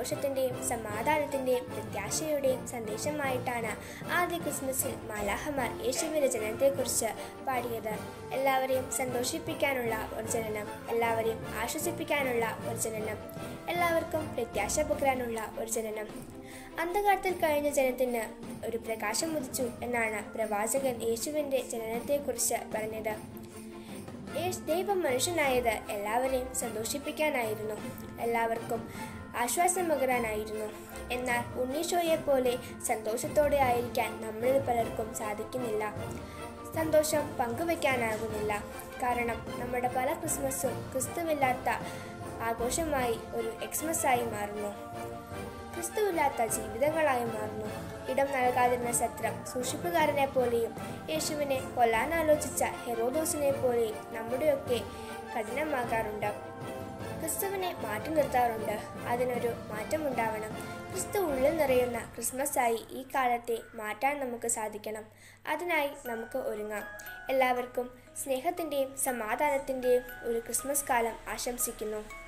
സന്തോഷത്തിൻ്റെയും സമാധാനത്തിൻ്റെയും പ്രത്യാശയുടെയും സന്ദേശമായിട്ടാണ് ആദ്യ ക്രിസ്മസിൽ മാലാഹമാർ യേശുവിൻ്റെ ജനനത്തെക്കുറിച്ച് പാടിയത് എല്ലാവരെയും സന്തോഷിപ്പിക്കാനുള്ള ഒരു ജനനം എല്ലാവരെയും ആശ്വസിപ്പിക്കാനുള്ള ഒരു ജനനം എല്ലാവർക്കും പ്രത്യാശ പകരാനുള്ള ഒരു ജനനം അന്ധകാരത്തിൽ കഴിഞ്ഞ ജനത്തിന് ഒരു പ്രകാശം ഉദിച്ചു എന്നാണ് പ്രവാചകൻ യേശുവിൻ്റെ ജനനത്തെക്കുറിച്ച് പറഞ്ഞത് യേശ് ദൈവം മനുഷ്യനായത് എല്ലാവരെയും സന്തോഷിപ്പിക്കാനായിരുന്നു എല്ലാവർക്കും ആശ്വാസം പകരാനായിരുന്നു എന്നാൽ ഉണ്ണീശോയെ പോലെ സന്തോഷത്തോടെ ആയിരിക്കാൻ നമ്മളിൽ പലർക്കും സാധിക്കുന്നില്ല സന്തോഷം പങ്കുവെക്കാനാകുന്നില്ല കാരണം നമ്മുടെ പല ക്രിസ്മസും ക്രിസ്തുവില്ലാത്ത ആഘോഷമായി ഒരു എക്സ്മസായി മാറുന്നു ക്രിസ്തുവില്ലാത്ത ജീവിതങ്ങളായി മാറുന്നു ഇടം നൽകാതിരുന്ന സത്രം സൂക്ഷിപ്പുകാരനെ പോലെയും യേശുവിനെ കൊല്ലാൻ ആലോചിച്ച ഹെറോദോസിനെ പോലെയും നമ്മുടെയൊക്കെ കഠിനമാകാറുണ്ട് ക്രിസ്തുവിനെ മാറ്റി നിർത്താറുണ്ട് അതിനൊരു മാറ്റമുണ്ടാവണം ക്രിസ്തു ഉള്ളിൽ നിറയുന്ന ക്രിസ്മസായി ഈ കാലത്തെ മാറ്റാൻ നമുക്ക് സാധിക്കണം അതിനായി നമുക്ക് ഒരുങ്ങാം എല്ലാവർക്കും സ്നേഹത്തിൻ്റെയും സമാധാനത്തിൻ്റെയും ഒരു ക്രിസ്മസ് കാലം ആശംസിക്കുന്നു